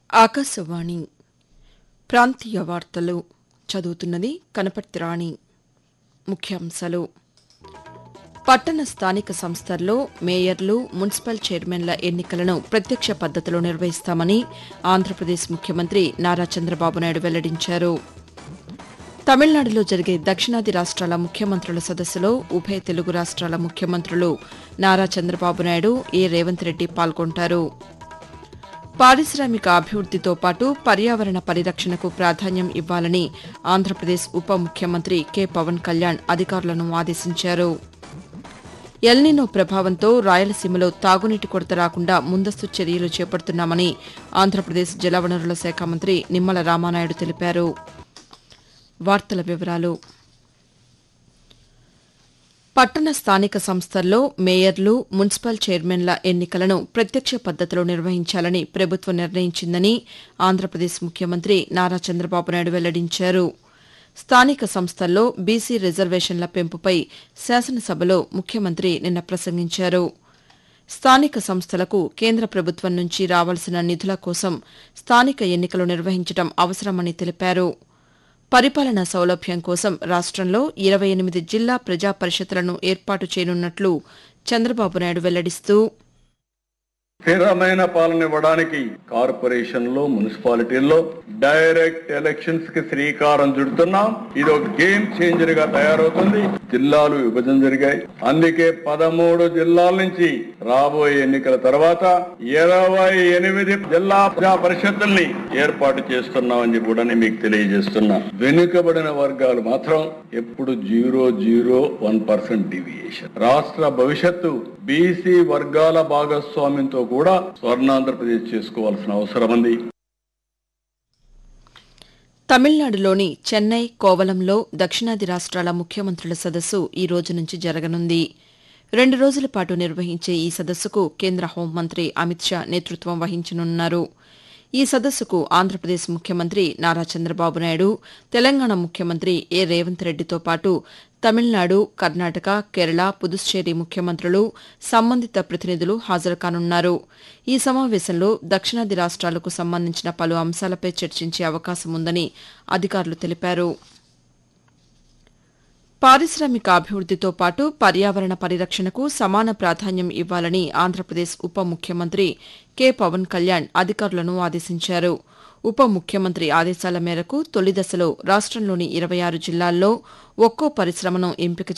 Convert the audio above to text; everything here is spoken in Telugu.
ఆకాశవాణి ప్రాంతీయ వార్తలు చదువుతున్నది కనపర్తి రాణి ముఖ్యాంశాలు పట్టణ స్థానిక సంస్థల్లో మేయర్లు మున్సిపల్ చైర్మన్ల ఎన్నికలను ప్రత్యక్ష పద్దతిలో నిర్వహిస్తామని ఆంధ్రప్రదేశ్ ముఖ్యమంత్రి నారా చంద్రబాబు నాయుడు వెల్లడించారు తమిళనాడులో జరిగే దక్షిణాది రాష్ట్రాల ముఖ్యమంత్రుల సదస్సులో ఉభయ తెలుగు రాష్ట్రాల ముఖ్యమంత్రులు నారా చంద్రబాబు నాయుడు ఏ రేవంత్ రెడ్డి పాల్గొంటారు పారిశ్రామిక అభివృద్దితో పాటు పర్యావరణ పరిరక్షణకు ప్రాధాన్యం ఇవ్వాలని ఆంధ్రప్రదేశ్ ఉప ముఖ్యమంత్రి కె పవన్ కళ్యాణ్ అధికారులను ఆదేశించారు ఎల్నినో ప్రభావంతో రాయలసీమలో తాగునీటి కొరత రాకుండా ముందస్తు చర్యలు చేపడుతున్నామని ఆంధ్రప్రదేశ్ జలవనరుల శాఖ మంత్రి నిమ్మల రామానాయుడు తెలిపారు వార్తల వివరాలు పట్టణ స్థానిక సంస్థల్లో మేయర్లు మున్సిపల్ చైర్మన్ల ఎన్నికలను ప్రత్యక్ష పద్దతిలో నిర్వహించాలని ప్రభుత్వం నిర్ణయించిందని ఆంధ్రప్రదేశ్ ముఖ్యమంత్రి నారా చంద్రబాబు నాయుడు వెల్లడించారు స్థానిక సంస్థల్లో బీసీ రిజర్వేషన్ల పెంపుపై శాసనసభలో ముఖ్యమంత్రి నిన్న ప్రసంగించారు స్థానిక సంస్థలకు కేంద్ర ప్రభుత్వం నుంచి రావాల్సిన నిధుల కోసం స్థానిక ఎన్నికలు నిర్వహించడం అవసరమని తెలిపారు పరిపాలనా సౌలభ్యం కోసం రాష్టంలో ఇరవై ఎనిమిది జిల్లా ప్రజా పరిషత్లను ఏర్పాటు చేయనున్నట్లు చంద్రబాబు నాయుడు వెల్లడిస్తూ స్థిరమైన పాలన ఇవ్వడానికి కార్పొరేషన్లో మున్సిపాలిటీల్లో డైరెక్ట్ ఎలక్షన్స్ కి శ్రీకారం చుడుతున్నాం ఇది ఒక గేమ్ చేంజర్ గా తయారవుతుంది జిల్లాలు విభజన జరిగాయి అందుకే పదమూడు జిల్లాల నుంచి రాబోయే ఎన్నికల తర్వాత ఇరవై ఎనిమిది జిల్లా ప్రజా పరిషత్తుల్ని ఏర్పాటు చేస్తున్నామని చెప్పి కూడా నేను మీకు తెలియజేస్తున్నా వెనుకబడిన వర్గాలు మాత్రం ఎప్పుడు zero zero one percent deviation రాష్ట్ర భవిష్యత్తు బీసీ వర్గాల భాగస్వామ్యంతో కూడా స్వర్ణాంధ్రప్రదేశ్ చేసుకోవాల్సిన అవసరం ఉంది తమిళనాడులోని చెన్నై కోవలంలో దక్షిణాది రాష్ట్రాల ముఖ్యమంత్రుల సదస్సు ఈ రోజు నుంచి జరగనుంది రెండు రోజుల పాటు నిర్వహించే ఈ సదస్సుకు కేంద్ర హోంమంత్రి అమిత్ షా నేతృత్వం వహించనున్నారు ఈ సదస్సుకు ఆంధ్రప్రదేశ్ ముఖ్యమంత్రి నారా చంద్రబాబు నాయుడు తెలంగాణ ముఖ్యమంత్రి ఏ రేవంత్ రెడ్డితో పాటు తమిళనాడు కర్ణాటక కేరళ పుదుచ్చేరి ముఖ్యమంత్రులు సంబంధిత ప్రతినిధులు హాజరు కానున్నారు ఈ సమావేశంలో దక్షిణాది రాష్ట్రాలకు సంబంధించిన పలు అంశాలపై చర్చించే అవకాశం ఉందని అధికారులు తెలిపారు పారిశ్రామిక అభివృద్దితో పాటు పర్యావరణ పరిరక్షణకు సమాన ప్రాధాన్యం ఇవ్వాలని ఆంధ్రప్రదేశ్ ఉప ముఖ్యమంత్రి కె పవన్ కళ్యాణ్ అధికారులను ఆదేశించారు ఉప ముఖ్యమంత్రి ఆదేశాల మేరకు తొలి దశలో రాష్టంలోని ఇరవై ఆరు జిల్లాల్లో ఒక్కో పరిశ్రమను ఎంపిక